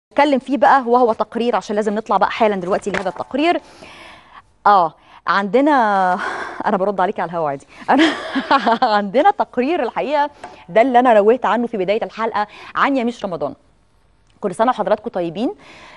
نتكلم فيه بقى وهو تقرير عشان لازم نطلع بقى حالا دلوقتي لهذا التقرير اه عندنا انا برد عليك على الهوا عادي انا عندنا تقرير الحقيقه ده اللي انا رويت عنه في بدايه الحلقه عن يميش رمضان كل سنه وحضراتكم طيبين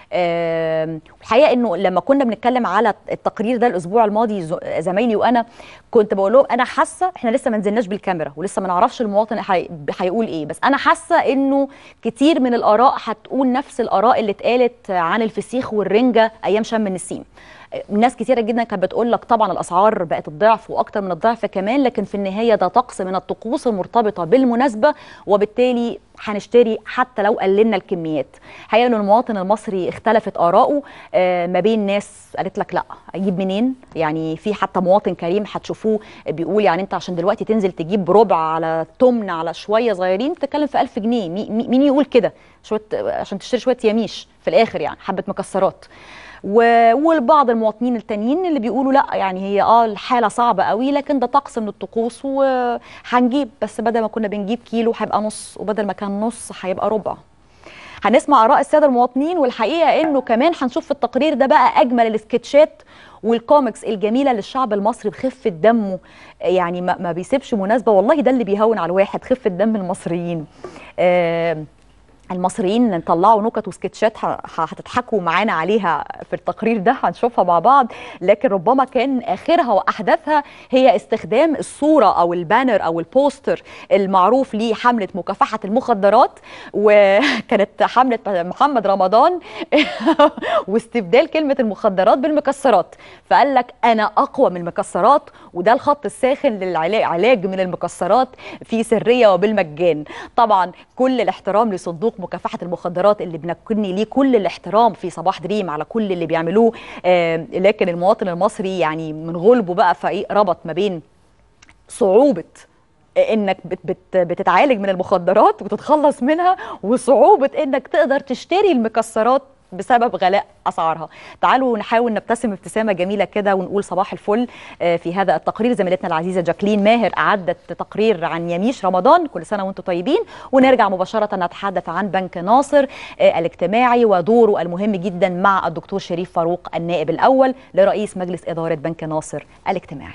آم، الحقيقه انه لما كنا بنتكلم على التقرير ده الاسبوع الماضي ز- زمايلي وانا كنت بقول لهم انا حاسه احنا لسه ما نزلناش بالكاميرا ولسه ما نعرفش المواطن هي- هيقول ايه بس انا حاسه انه كتير من الاراء هتقول نفس الاراء اللي اتقالت عن الفسيخ والرنجه ايام شم النسيم ناس كتيرة جدا كانت بتقول لك طبعا الاسعار بقت الضعف واكتر من الضعف كمان لكن في النهايه ده طقس من الطقوس المرتبطه بالمناسبه وبالتالي هنشتري حتى لو قللنا الكميات حقيقه ان المواطن المصري اختلفت اراءه آه، ما بين ناس قالت لك لا اجيب منين يعني في حتى مواطن كريم هتشوفوه بيقول يعني انت عشان دلوقتي تنزل تجيب ربع على تمن على شويه صغيرين بتتكلم في 1000 جنيه مي- مي- مين يقول كده شويه عشان تشتري شويه يميش في الاخر يعني حبه مكسرات و- والبعض المواطنين التانيين اللي بيقولوا لا يعني هي اه الحاله صعبه قوي لكن ده طقس من الطقوس وهنجيب بس بدل ما كنا بنجيب كيلو هيبقى نص وبدل ما كان نص هيبقى ربع هنسمع اراء الساده المواطنين والحقيقه انه كمان هنشوف في التقرير ده بقى اجمل السكتشات والكوميكس الجميله للشعب المصري بخفه دمه يعني ما, ما بيسيبش مناسبه والله ده اللي بيهون على الواحد خفه دم المصريين آه المصريين نطلعوا نكت وسكتشات ه- ه- هتضحكوا معانا عليها في التقرير ده هنشوفها مع بعض لكن ربما كان اخرها واحدثها هي استخدام الصوره او البانر او البوستر المعروف لحمله مكافحه المخدرات وكانت حمله محمد رمضان واستبدال كلمه المخدرات بالمكسرات فقال لك انا اقوى من المكسرات وده الخط الساخن للعلاج علاج من المكسرات في سريه وبالمجان طبعا كل الاحترام لصندوق مكافحه المخدرات اللي بنكني ليه كل الاحترام في صباح دريم على كل اللي بيعملوه آه لكن المواطن المصري يعني من غلبه بقى فايه ربط ما بين صعوبه انك بت بت بتتعالج من المخدرات وتتخلص منها وصعوبه انك تقدر تشتري المكسرات بسبب غلاء اسعارها تعالوا نحاول نبتسم ابتسامه جميله كده ونقول صباح الفل آه، في هذا التقرير زميلتنا العزيزه جاكلين ماهر اعدت تقرير عن يميش رمضان كل سنه وانتم طيبين ونرجع مباشره نتحدث عن بنك ناصر آه، الاجتماعي ودوره المهم جدا مع الدكتور شريف فاروق النائب الاول لرئيس مجلس اداره بنك ناصر الاجتماعي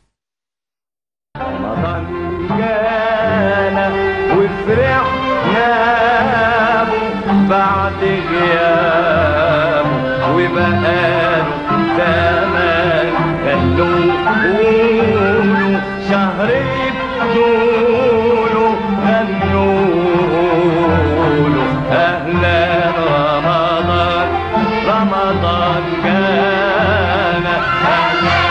رمضان جانا وفرحنا به بعد غيابه وبقاله زمان خلوه قولوا شهر بدوله غنوا له اهلا رمضان رمضان جانا اهلا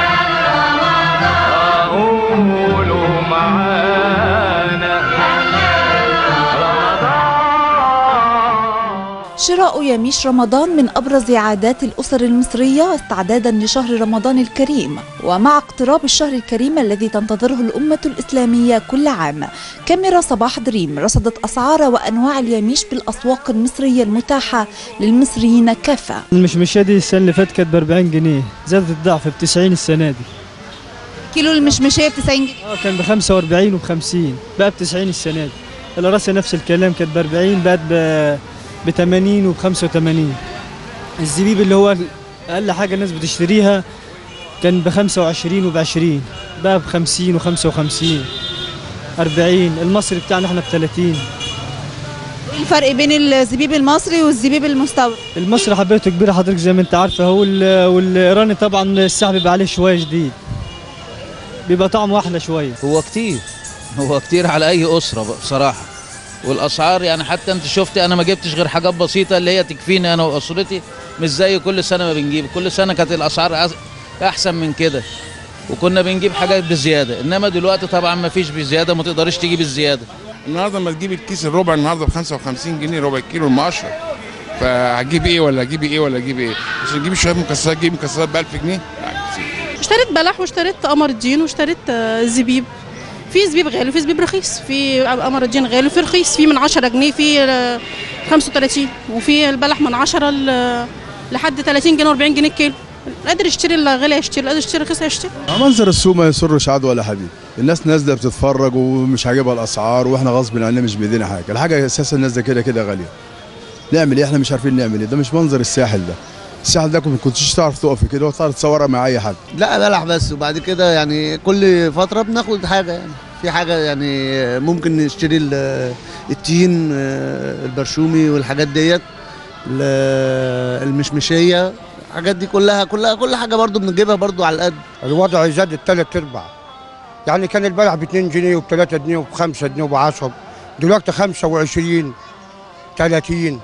قولوا معانا رمضان شراء يميش رمضان من أبرز عادات الأسر المصرية استعدادا لشهر رمضان الكريم ومع اقتراب الشهر الكريم الذي تنتظره الأمة الإسلامية كل عام كاميرا صباح دريم رصدت أسعار وأنواع اليميش بالأسواق المصرية المتاحة للمصريين كافة المشمشيه دي السنه اللي فاتت كانت ب 40 جنيه زادت الضعف ب 90 السنه دي كيلو المشمشية ب 90 جنيه اه كان ب 45 وب 50 بقى ب 90 السنه دي الراسه نفس الكلام كانت ب 40 بقت ب ب 80 وب 85 الزبيب اللي هو اقل حاجه الناس بتشتريها كان ب 25 وب 20 بقى ب 50 و 55 40 المصري بتاعنا احنا ب 30 ايه الفرق بين الزبيب المصري والزبيب المستورد المصري حبيته كبيره حضرتك زي ما انت عارفه وال- والايراني طبعا السعر بيبقى عليه شويه جديد بيبقى طعمه احلى شويه هو كتير هو كتير على اي اسره بقى بصراحه والاسعار يعني حتى انت شفت انا ما جبتش غير حاجات بسيطه اللي هي تكفيني انا واسرتي مش زي كل سنه ما بنجيب كل سنه كانت الاسعار أز- احسن من كده وكنا بنجيب حاجات بزياده انما دلوقتي طبعا ما فيش بزياده ما تقدرش تجيب الزياده النهارده لما تجيب الكيس الربع النهارده ب 55 جنيه ربع الكيلو المقشر فهتجيب ايه ولا هتجيب ايه ولا هجيب ايه عشان تجيب شويه مكسرات تجيب مكسرات ب 1000 جنيه لا كتير اشتريت بلح واشتريت قمر الدين واشتريت آه، زبيب في زبيب غالي وفي زبيب رخيص في قمر الدين غالي وفي رخيص في من 10 جنيه في آه، 35 وفي البلح من 10 ل- لحد 30 جنيه و40 جنيه الكيلو قادر يشتري الغالي هيشتري قادر يشتري رخيص هيشتري منظر السوق ما يسرش عدو ولا حبيب الناس نازله بتتفرج ومش عاجبها الاسعار واحنا غصب عننا مش بايدينا حاجه الحاجه اساسا نازله كده كده غاليه نعمل ايه احنا مش عارفين نعمل ايه ده مش منظر الساحل ده الساحل ده ما كنتش تعرف تقف كده وتعرف تصورها مع اي حد لا بلح بس وبعد كده يعني كل فترة بناخد حاجة يعني في حاجة يعني ممكن نشتري ال- التين آه، البرشومي والحاجات ديت ال- المشمشية الحاجات دي كلها كلها كل حاجة برضو بنجيبها برضو على القد الوضع زاد الثلاث ارباع يعني كان البلح ب 2 جنيه وب 3 جنيه وب 5 جنيه وب 10 دلوقتي 25 30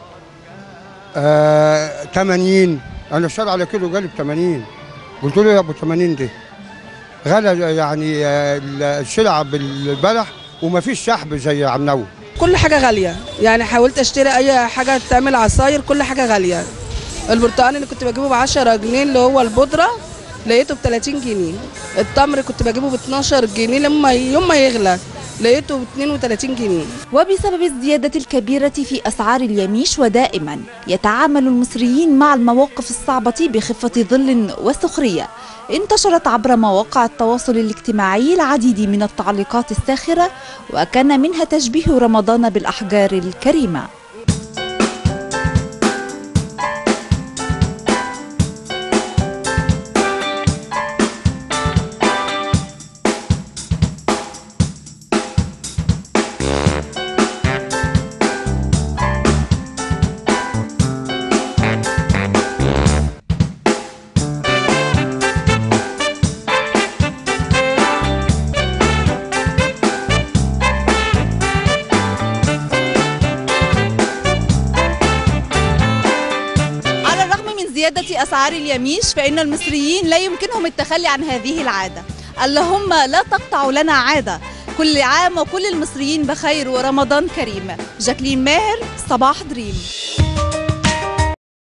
آه 80 انا اشتري على كيلو جالي ب 80 قلت له يا ابو 80 دي غلى يعني آه، السلعه بالبلح وما فيش سحب زي عمناوي كل حاجة غالية يعني حاولت اشتري اي حاجة تعمل عصاير كل حاجة غالية البرتقال اللي كنت بجيبه ب 10 جنيه اللي هو البودرة لقيته ب 30 جنيه التمر كنت بجيبه ب 12 جنيه لما يوم ما يغلى لقيته ب 32 جنيه وبسبب الزيادة الكبيرة في أسعار اليميش ودائما يتعامل المصريين مع المواقف الصعبة بخفة ظل وسخرية انتشرت عبر مواقع التواصل الاجتماعي العديد من التعليقات الساخرة وكان منها تشبيه رمضان بالأحجار الكريمة على الرغم من زيادة أسعار اليميش فإن المصريين لا يمكنهم التخلي عن هذه العادة اللهم لا تقطعوا لنا عادة كل عام وكل المصريين بخير ورمضان كريم جاكلين ماهر صباح دريم